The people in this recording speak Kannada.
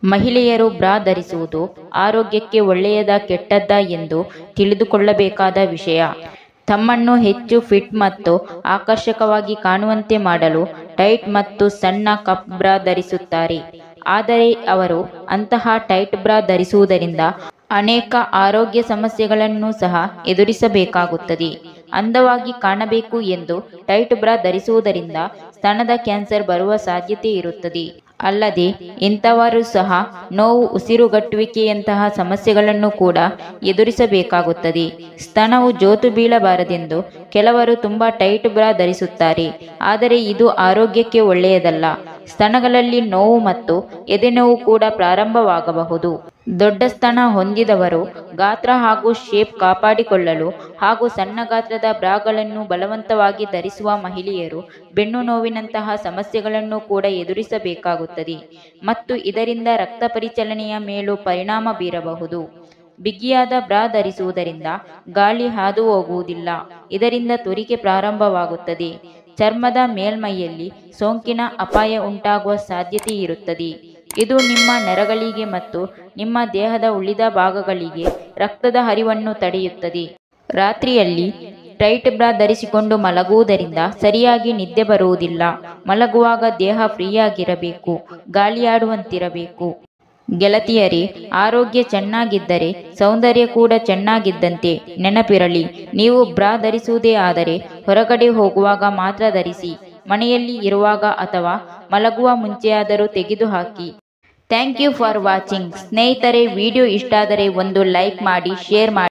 ಮಹಿಳೆಯರು ಬ್ರಾ ಧರಿಸುವುದು ಆರೋಗ್ಯಕ್ಕೆ ಒಳ್ಳೆಯದಾ ಕೆಟ್ಟದ್ದಾ ಎಂದು ತಿಳಿದುಕೊಳ್ಳಬೇಕಾದ ವಿಷಯ ತಮ್ಮನ್ನು ಹೆಚ್ಚು ಫಿಟ್ ಮತ್ತು ಆಕರ್ಷಕವಾಗಿ ಕಾಣುವಂತೆ ಮಾಡಲು ಟೈಟ್ ಮತ್ತು ಸಣ್ಣ ಕಪ್ ಬ್ರಾ ಧರಿಸುತ್ತಾರೆ ಆದರೆ ಅವರು ಅಂತಹ ಟೈಟ್ ಬ್ರಾ ಧರಿಸುವುದರಿಂದ ಅನೇಕ ಆರೋಗ್ಯ ಸಮಸ್ಯೆಗಳನ್ನು ಸಹ ಎದುರಿಸಬೇಕಾಗುತ್ತದೆ ಅಂದವಾಗಿ ಕಾಣಬೇಕು ಎಂದು ಟೈಟ್ ಬ್ರಾ ಧರಿಸುವುದರಿಂದ ಸ್ತನದ ಕ್ಯಾನ್ಸರ್ ಬರುವ ಸಾಧ್ಯತೆ ಇರುತ್ತದೆ ಅಲ್ಲದೆ ಇಂಥವರು ಸಹ ನೋವು ಉಸಿರುಗಟ್ಟುವಿಕೆಯಂತಹ ಸಮಸ್ಯೆಗಳನ್ನು ಕೂಡ ಎದುರಿಸಬೇಕಾಗುತ್ತದೆ ಸ್ತನವು ಜೋತು ಬೀಳಬಾರದೆಂದು ಕೆಲವರು ತುಂಬಾ ಟೈಟ್ ಬ್ರಾ ಧರಿಸುತ್ತಾರೆ ಆದರೆ ಇದು ಆರೋಗ್ಯಕ್ಕೆ ಒಳ್ಳೆಯದಲ್ಲ ಸ್ತನಗಳಲ್ಲಿ ನೋವು ಮತ್ತು ಎದೆನೋವು ಕೂಡ ಪ್ರಾರಂಭವಾಗಬಹುದು ದೊಡ್ಡ ಸ್ತನ ಹೊಂದಿದವರು ಗಾತ್ರ ಹಾಗೂ ಶೇಪ್ ಕಾಪಾಡಿಕೊಳ್ಳಲು ಹಾಗೂ ಸಣ್ಣ ಗಾತ್ರದ ಬ್ರಾಗಳನ್ನು ಬಲವಂತವಾಗಿ ಧರಿಸುವ ಮಹಿಳೆಯರು ಬೆನ್ನು ನೋವಿನಂತಹ ಸಮಸ್ಯೆಗಳನ್ನು ಕೂಡ ಎದುರಿಸಬೇಕಾಗುತ್ತದೆ ಮತ್ತು ಇದರಿಂದ ರಕ್ತ ಪರಿಚಲನೆಯ ಮೇಲೂ ಪರಿಣಾಮ ಬೀರಬಹುದು ಬಿಗಿಯಾದ ಬ್ರಾ ಧರಿಸುವುದರಿಂದ ಗಾಳಿ ಹಾದು ಹೋಗುವುದಿಲ್ಲ ಇದರಿಂದ ತುರಿಕೆ ಪ್ರಾರಂಭವಾಗುತ್ತದೆ ಚರ್ಮದ ಮೇಲ್ಮೈಯಲ್ಲಿ ಸೋಂಕಿನ ಅಪಾಯ ಉಂಟಾಗುವ ಸಾಧ್ಯತೆ ಇರುತ್ತದೆ ಇದು ನಿಮ್ಮ ನರಗಳಿಗೆ ಮತ್ತು ನಿಮ್ಮ ದೇಹದ ಉಳಿದ ಭಾಗಗಳಿಗೆ ರಕ್ತದ ಹರಿವನ್ನು ತಡೆಯುತ್ತದೆ ರಾತ್ರಿಯಲ್ಲಿ ಟೈಟ್ ಬ್ರಾ ಧರಿಸಿಕೊಂಡು ಮಲಗುವುದರಿಂದ ಸರಿಯಾಗಿ ನಿದ್ದೆ ಬರುವುದಿಲ್ಲ ಮಲಗುವಾಗ ದೇಹ ಫ್ರೀಯಾಗಿರಬೇಕು ಗಾಳಿಯಾಡುವಂತಿರಬೇಕು ಗೆಳತಿಯರೇ ಆರೋಗ್ಯ ಚೆನ್ನಾಗಿದ್ದರೆ ಸೌಂದರ್ಯ ಕೂಡ ಚೆನ್ನಾಗಿದ್ದಂತೆ ನೆನಪಿರಲಿ ನೀವು ಬ್ರಾ ಧರಿಸುವುದೇ ಆದರೆ ಹೊರಗಡೆ ಹೋಗುವಾಗ ಮಾತ್ರ ಧರಿಸಿ ಮನೆಯಲ್ಲಿ ಇರುವಾಗ ಅಥವಾ ಮಲಗುವ ಮುಂಚೆಯಾದರೂ ತೆಗೆದುಹಾಕಿ ಥ್ಯಾಂಕ್ ಯು ಫಾರ್ ವಾಚಿಂಗ್ ಸ್ನೇಹಿತರೆ ವಿಡಿಯೋ ಇಷ್ಟಾದರೆ ಒಂದು ಲೈಕ್ ಮಾಡಿ ಶೇರ್ ಮಾಡಿ